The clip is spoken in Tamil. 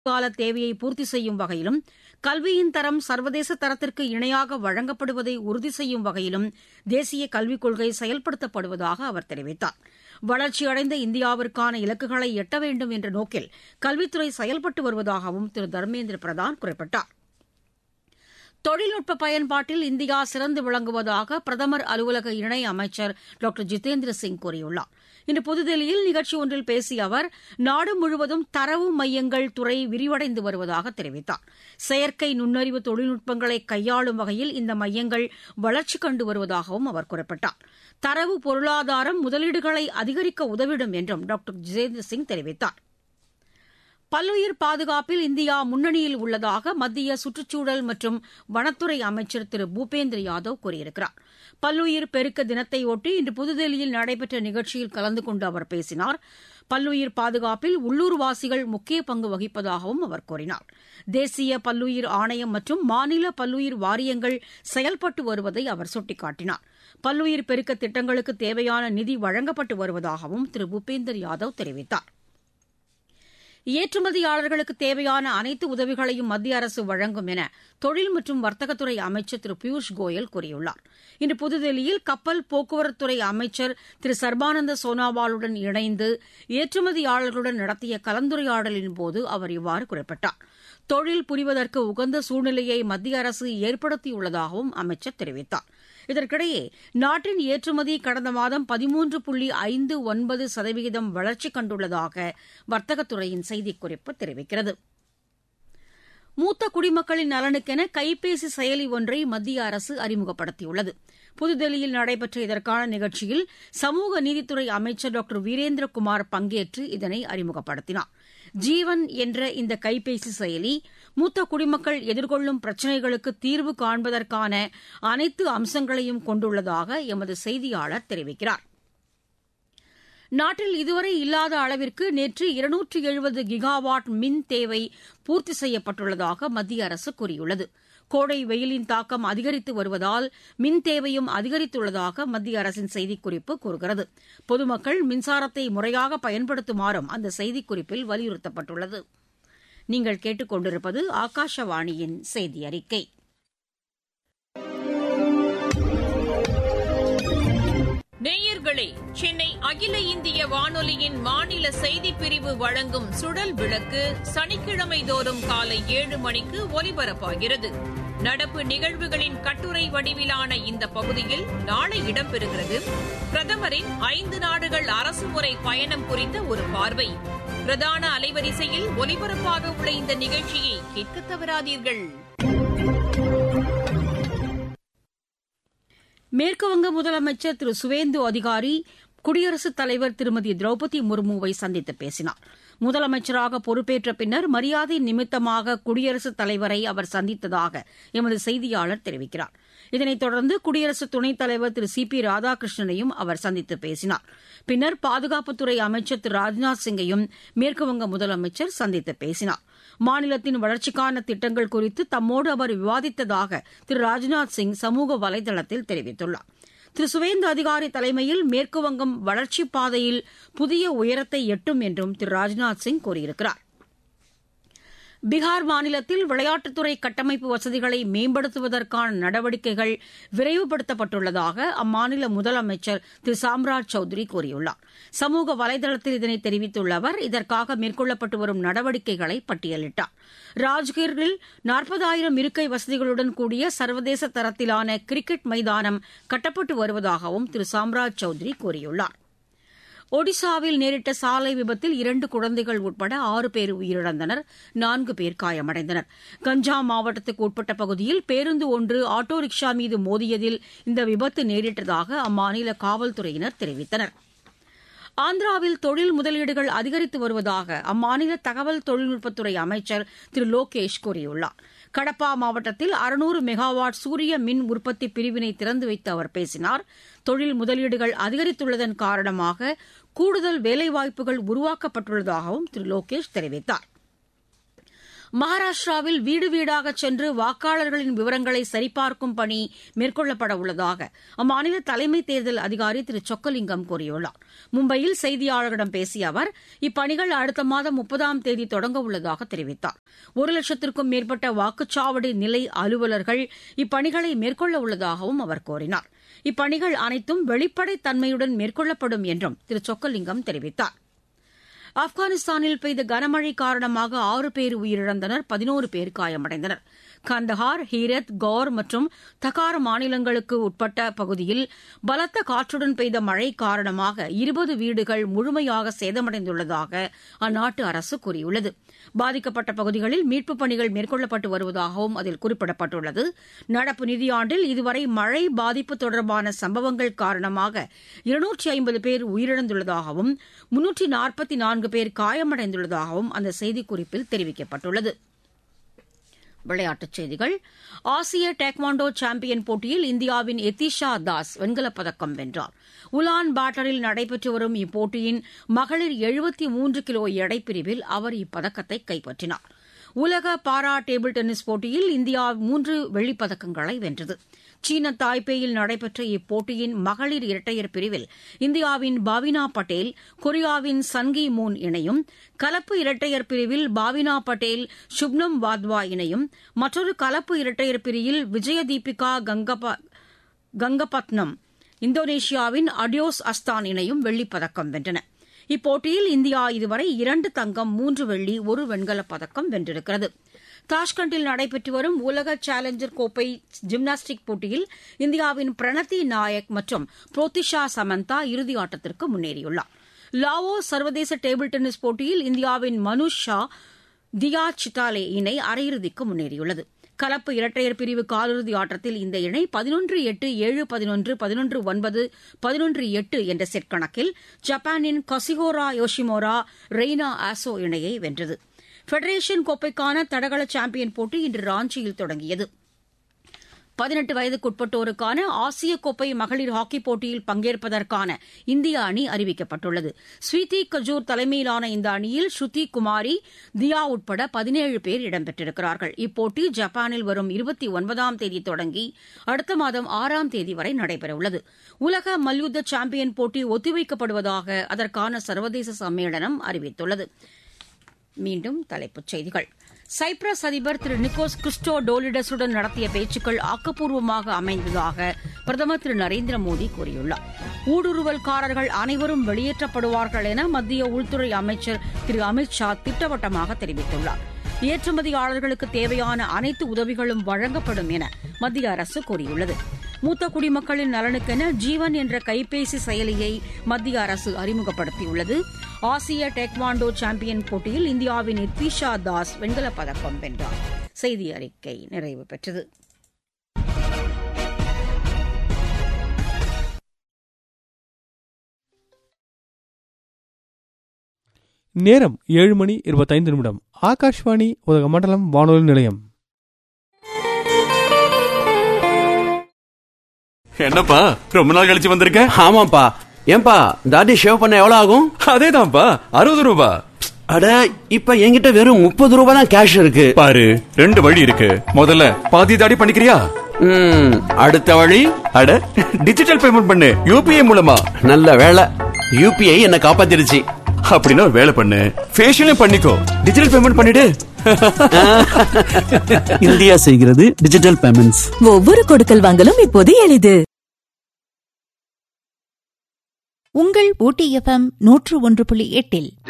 கால தேவையை பூர்த்தி செய்யும் வகையிலும் கல்வியின் தரம் சர்வதேச தரத்திற்கு இணையாக வழங்கப்படுவதை உறுதி செய்யும் வகையிலும் தேசிய கல்விக் கொள்கை செயல்படுத்தப்படுவதாக அவர் தெரிவித்தார் வளர்ச்சியடைந்த இந்தியாவிற்கான இலக்குகளை எட்ட வேண்டும் என்ற நோக்கில் கல்வித்துறை செயல்பட்டு வருவதாகவும் திரு தர்மேந்திர பிரதான் குறிப்பிட்டார் தொழில்நுட்ப பயன்பாட்டில் இந்தியா சிறந்து விளங்குவதாக பிரதமர் அலுவலக இணை அமைச்சர் டாக்டர் ஜிதேந்திர சிங் கூறியுள்ளார் இன்று புதுதில்லியில் நிகழ்ச்சி ஒன்றில் பேசிய அவர் நாடு முழுவதும் தரவு மையங்கள் துறை விரிவடைந்து வருவதாக தெரிவித்தார் செயற்கை நுண்ணறிவு தொழில்நுட்பங்களை கையாளும் வகையில் இந்த மையங்கள் வளர்ச்சி கண்டு வருவதாகவும் அவர் குறிப்பிட்டார் தரவு பொருளாதாரம் முதலீடுகளை அதிகரிக்க உதவிடும் என்றும் டாக்டர் ஜிதேந்திர சிங் தெரிவித்தார் பல்லுயிர் பாதுகாப்பில் இந்தியா முன்னணியில் உள்ளதாக மத்திய சுற்றுச்சூழல் மற்றும் வனத்துறை அமைச்சர் திரு பூபேந்திர யாதவ் கூறியிருக்கிறார் பல்லுயிர் பெருக்க தினத்தையொட்டி இன்று புதுதில்லியில் நடைபெற்ற நிகழ்ச்சியில் கலந்து கொண்டு அவர் பேசினார் பல்லுயிர் பாதுகாப்பில் உள்ளூர்வாசிகள் முக்கிய பங்கு வகிப்பதாகவும் அவர் கூறினார் தேசிய பல்லுயிர் ஆணையம் மற்றும் மாநில பல்லுயிர் வாரியங்கள் செயல்பட்டு வருவதை அவர் சுட்டிக்காட்டினார் பல்லுயிர் பெருக்க திட்டங்களுக்கு தேவையான நிதி வழங்கப்பட்டு வருவதாகவும் திரு பூபேந்தர் யாதவ் தெரிவித்தார் ஏற்றுமதியாளர்களுக்கு தேவையான அனைத்து உதவிகளையும் மத்திய அரசு வழங்கும் என தொழில் மற்றும் வர்த்தகத்துறை அமைச்சர் திரு பியூஷ் கோயல் கூறியுள்ளார் இன்று புதுதில்லியில் கப்பல் போக்குவரத்துறை அமைச்சர் திரு சர்பானந்த சோனாவாலுடன் இணைந்து ஏற்றுமதியாளர்களுடன் நடத்திய கலந்துரையாடலின் போது அவர் இவ்வாறு குறிப்பிட்டார் தொழில் புரிவதற்கு உகந்த சூழ்நிலையை மத்திய அரசு ஏற்படுத்தியுள்ளதாகவும் அமைச்சர் தெரிவித்தார் இதற்கிடையே நாட்டின் ஏற்றுமதி கடந்த மாதம் பதிமூன்று புள்ளி ஐந்து ஒன்பது சதவீதம் வளர்ச்சி கண்டுள்ளதாக வர்த்தகத்துறையின் செய்திக்குறிப்பு தெரிவிக்கிறது மூத்த குடிமக்களின் நலனுக்கென கைபேசி செயலி ஒன்றை மத்திய அரசு அறிமுகப்படுத்தியுள்ளது புதுதில்லியில் நடைபெற்ற இதற்கான நிகழ்ச்சியில் சமூக நீதித்துறை அமைச்சர் டாக்டர் வீரேந்திரகுமார் பங்கேற்று இதனை அறிமுகப்படுத்தினார் ஜீவன் என்ற இந்த கைபேசி செயலி மூத்த குடிமக்கள் எதிர்கொள்ளும் பிரச்சினைகளுக்கு தீர்வு காண்பதற்கான அனைத்து அம்சங்களையும் கொண்டுள்ளதாக எமது செய்தியாளர் தெரிவிக்கிறார் நாட்டில் இதுவரை இல்லாத அளவிற்கு நேற்று இருநூற்று எழுபது கிகாவாட் மின் தேவை பூர்த்தி செய்யப்பட்டுள்ளதாக மத்திய அரசு கூறியுள்ளது கோடை வெயிலின் தாக்கம் அதிகரித்து வருவதால் மின் தேவையும் அதிகரித்துள்ளதாக மத்திய அரசின் செய்திக்குறிப்பு கூறுகிறது பொதுமக்கள் மின்சாரத்தை முறையாக பயன்படுத்துமாறும் அந்த செய்திக்குறிப்பில் வலியுறுத்தப்பட்டுள்ளது நீங்கள் கேட்டுக்கொண்டிருப்பது ஆகாஷவாணியின் செய்தி அறிக்கை நேயர்களே சென்னை அகில இந்திய வானொலியின் மாநில செய்திப் பிரிவு வழங்கும் சுழல் விளக்கு சனிக்கிழமை தோறும் காலை ஏழு மணிக்கு ஒலிபரப்பாகிறது நடப்பு நிகழ்வுகளின் கட்டுரை வடிவிலான இந்த பகுதியில் நாளை இடம்பெறுகிறது பிரதமரின் ஐந்து நாடுகள் அரசுமுறை பயணம் குறித்த ஒரு பார்வை பிரதான அலைவரிசையில் ஒலிபரப்பாக உள்ள இந்த நிகழ்ச்சியை கேட்க தவறாதீர்கள் மேற்குவங்க முதலமைச்சர் திரு சுவேந்து அதிகாரி குடியரசுத் தலைவர் திருமதி திரௌபதி முர்முவை சந்தித்து பேசினார் முதலமைச்சராக பொறுப்பேற்ற பின்னர் மரியாதை நிமித்தமாக குடியரசுத் தலைவரை அவர் சந்தித்ததாக எமது செய்தியாளர் தெரிவிக்கிறார் இதனைத் தொடர்ந்து குடியரசு துணைத் தலைவர் திரு சி பி ராதாகிருஷ்ணனையும் அவர் சந்தித்து பேசினார் பின்னர் பாதுகாப்புத்துறை அமைச்சர் திரு ராஜ்நாத் சிங்கையும் மேற்குவங்க முதலமைச்சர் சந்தித்து பேசினார் மாநிலத்தின் வளர்ச்சிக்கான திட்டங்கள் குறித்து தம்மோடு அவர் விவாதித்ததாக திரு ராஜ்நாத் சிங் சமூக வலைதளத்தில் தெரிவித்துள்ளார் திரு சுவேந்து அதிகாரி தலைமையில் மேற்குவங்கம் வளர்ச்சிப் பாதையில் புதிய உயரத்தை எட்டும் என்றும் திரு ராஜ்நாத் சிங் கூறியிருக்கிறார் பீகார் மாநிலத்தில் விளையாட்டுத்துறை கட்டமைப்பு வசதிகளை மேம்படுத்துவதற்கான நடவடிக்கைகள் விரைவுபடுத்தப்பட்டுள்ளதாக அம்மாநில முதலமைச்சர் திரு சாம்ராஜ் சௌத்ரி கூறியுள்ளார் சமூக வலைதளத்தில் இதனை தெரிவித்துள்ள அவர் இதற்காக மேற்கொள்ளப்பட்டு வரும் நடவடிக்கைகளை பட்டியலிட்டார் ராஜ்கிரில் நாற்பதாயிரம் இருக்கை வசதிகளுடன் கூடிய சர்வதேச தரத்திலான கிரிக்கெட் மைதானம் கட்டப்பட்டு வருவதாகவும் திரு சாம்ராஜ் சௌத்ரி கூறியுள்ளார் ஒடிசாவில் நேரிட்ட சாலை விபத்தில் இரண்டு குழந்தைகள் உட்பட ஆறு பேர் உயிரிழந்தனர் நான்கு பேர் காயமடைந்தனர் கஞ்சா மாவட்டத்துக்கு உட்பட்ட பகுதியில் பேருந்து ஒன்று ஆட்டோ ரிக்ஷா மீது மோதியதில் இந்த விபத்து நேரிட்டதாக அம்மாநில காவல்துறையினர் தெரிவித்தனர் ஆந்திராவில் தொழில் முதலீடுகள் அதிகரித்து வருவதாக அம்மாநில தகவல் தொழில்நுட்பத்துறை அமைச்சர் திரு லோகேஷ் கூறியுள்ளார் கடப்பா மாவட்டத்தில் அறுநூறு மெகாவாட் சூரிய மின் உற்பத்தி பிரிவினை திறந்து வைத்து அவர் பேசினார் தொழில் முதலீடுகள் அதிகரித்துள்ளதன் காரணமாக கூடுதல் வேலைவாய்ப்புகள் உருவாக்கப்பட்டுள்ளதாகவும் திரு லோகேஷ் தெரிவித்தார் மகாராஷ்டிராவில் வீடு வீடாக சென்று வாக்காளர்களின் விவரங்களை சரிபார்க்கும் பணி மேற்கொள்ளப்பட உள்ளதாக அம்மாநில தலைமை தேர்தல் அதிகாரி திரு சொக்கலிங்கம் கூறியுள்ளார் மும்பையில் செய்தியாளர்களிடம் பேசிய அவர் இப்பணிகள் அடுத்த மாதம் முப்பதாம் தேதி தொடங்க உள்ளதாக தெரிவித்தார் ஒரு லட்சத்திற்கும் மேற்பட்ட வாக்குச்சாவடி நிலை அலுவலர்கள் இப்பணிகளை மேற்கொள்ள உள்ளதாகவும் அவர் கூறினார் இப்பணிகள் அனைத்தும் வெளிப்படைத் தன்மையுடன் மேற்கொள்ளப்படும் என்றும் திரு சொக்கலிங்கம் தெரிவித்தார் ஆப்கானிஸ்தானில் பெய்த கனமழை காரணமாக ஆறு பேர் உயிரிழந்தனர் பதினோரு பேர் காயமடைந்தனர் கந்தஹார் ஹீரத் கௌர் மற்றும் தகார் மாநிலங்களுக்கு உட்பட்ட பகுதியில் பலத்த காற்றுடன் பெய்த மழை காரணமாக இருபது வீடுகள் முழுமையாக சேதமடைந்துள்ளதாக அந்நாட்டு அரசு கூறியுள்ளது பாதிக்கப்பட்ட பகுதிகளில் மீட்புப் பணிகள் மேற்கொள்ளப்பட்டு வருவதாகவும் அதில் குறிப்பிடப்பட்டுள்ளது நடப்பு நிதியாண்டில் இதுவரை மழை பாதிப்பு தொடர்பான சம்பவங்கள் காரணமாக இருநூற்றி ஐம்பது பேர் உயிரிழந்துள்ளதாகவும் முன்னூற்றி நாற்பத்தி நான்கு பேர் காயமடைந்துள்ளதாகவும் அந்த செய்திக்குறிப்பில் தெரிவிக்கப்பட்டுள்ளது விளையாட்டுச் செய்திகள் ஆசிய டேக்வாண்டோ சாம்பியன் போட்டியில் இந்தியாவின் எத்திஷா தாஸ் வெண்கலப் பதக்கம் வென்றார் உலான் பேட்டரில் நடைபெற்று வரும் இப்போட்டியின் மகளிர் எழுபத்தி மூன்று கிலோ எடைப்பிரிவில் அவர் இப்பதக்கத்தை கைப்பற்றினார் உலக பாரா டேபிள் டென்னிஸ் போட்டியில் இந்தியா மூன்று வெள்ளிப் பதக்கங்களை வென்றது சீன தாய்பேயில் நடைபெற்ற இப்போட்டியின் மகளிர் இரட்டையர் பிரிவில் இந்தியாவின் பாவினா பட்டேல் கொரியாவின் சன்கி மூன் இணையும் கலப்பு இரட்டையர் பிரிவில் பாவினா பட்டேல் சுப்னம் வாத்வா இணையும் மற்றொரு கலப்பு இரட்டையர் பிரிவில் விஜய தீபிகா கங்கபத்னம் இந்தோனேஷியாவின் அடியோஸ் அஸ்தான் இணையும் வெள்ளிப் பதக்கம் வென்றன இப்போட்டியில் இந்தியா இதுவரை இரண்டு தங்கம் மூன்று வெள்ளி ஒரு வெண்கலப் பதக்கம் வென்றிருக்கிறது தாஷ்கண்டில் நடைபெற்று வரும் உலக சேலஞ்சர் கோப்பை ஜிம்னாஸ்டிக் போட்டியில் இந்தியாவின் பிரணதி நாயக் மற்றும் புரோத்திஷா சமந்தா இறுதி ஆட்டத்திற்கு முன்னேறியுள்ளார் லாவோ சர்வதேச டேபிள் டென்னிஸ் போட்டியில் இந்தியாவின் மனுஷ் ஷா தியா சித்தாலே இணை அரையிறுதிக்கு முன்னேறியுள்ளது கலப்பு இரட்டையர் பிரிவு காலிறுதி ஆட்டத்தில் இந்த இணை பதினொன்று எட்டு ஏழு பதினொன்று பதினொன்று ஒன்பது பதினொன்று எட்டு என்ற செட் கணக்கில் ஜப்பானின் கசிஹோரா யோஷிமோரா ரெய்னா ஆசோ இணையை வென்றது ஃபெடரேஷன் கோப்பைக்கான தடகள சாம்பியன் போட்டி இன்று ராஞ்சியில் தொடங்கியது பதினெட்டு வயதுக்குட்பட்டோருக்கான ஆசிய கோப்பை மகளிர் ஹாக்கி போட்டியில் பங்கேற்பதற்கான இந்திய அணி அறிவிக்கப்பட்டுள்ளது ஸ்வீதி கஜூர் தலைமையிலான இந்த அணியில் ஸ்ருதி குமாரி தியா உட்பட பதினேழு பேர் இடம்பெற்றிருக்கிறார்கள் இப்போட்டி ஜப்பானில் வரும் இருபத்தி ஒன்பதாம் தேதி தொடங்கி அடுத்த மாதம் ஆறாம் தேதி வரை நடைபெறவுள்ளது உலக மல்யுத்த சாம்பியன் போட்டி ஒத்திவைக்கப்படுவதாக அதற்கான சர்வதேச சம்மேளனம் அறிவித்துள்ளது மீண்டும் தலைப்புச் செய்திகள் சைப்ரஸ் அதிபர் திரு நிக்கோஸ் கிறிஸ்டோ டோலிடஸுடன் நடத்திய பேச்சுக்கள் ஆக்கப்பூர்வமாக அமைந்ததாக பிரதமர் திரு நரேந்திர மோடி கூறியுள்ளார் ஊடுருவல்காரர்கள் அனைவரும் வெளியேற்றப்படுவார்கள் என மத்திய உள்துறை அமைச்சர் திரு அமித் ஷா திட்டவட்டமாக தெரிவித்துள்ளார் ஏற்றுமதியாளர்களுக்கு தேவையான அனைத்து உதவிகளும் வழங்கப்படும் என மத்திய அரசு கூறியுள்ளது மூத்த குடிமக்களின் நலனுக்கென ஜீவன் என்ற கைபேசி செயலியை மத்திய அரசு அறிமுகப்படுத்தியுள்ளது ஆசிய டெக்வாண்டோ சாம்பியன் போட்டியில் இந்தியாவின் இத்விஷா தாஸ் வெண்கலப் பதக்கம் வென்றார் செய்தி அறிக்கை நிறைவு பெற்றது நேரம் ஏழு மணி இருபத்தைந்து நிமிடம் ஆகாஷ்வாணி உதகமண்டலம் வானொலி நிலையம் என்னப்பா ரொம்ப நாள் கழிச்சு வந்திருக்க ஆமாப்பா ஏன்பா தாடி ஷேவ் பண்ண எவ்வளவு ஆகும் அதேதான்ப்பா அறுபது ரூபா அட இப்ப என்கிட்ட வெறும் முப்பது ரூபாய் தான் கேஷ் இருக்கு பாரு ரெண்டு வழி இருக்கு முதல்ல பாதி தாடி பண்ணிக்கிறியா ம், அடுத்த வழி அட டிஜிட்டல் பேமெண்ட் பண்ணு யூபிஐ மூலமா நல்ல வேலை யூபிஐ என்ன காப்பாத்திருச்சு அப்படின்னா ஒரு வேலை பண்ணு ஃபேஷியலும் பண்ணிக்கோ டிஜிட்டல் பேமெண்ட் பண்ணிடு இந்தியா செய்கிறது டிஜிட்டல் பேமெண்ட்ஸ் ஒவ்வொரு கொடுக்கல் வாங்கலும் இப்போது எளிது உங்கள் ஊட்டி எஃப்எம் நூற்று ஒன்று புள்ளி எட்டில்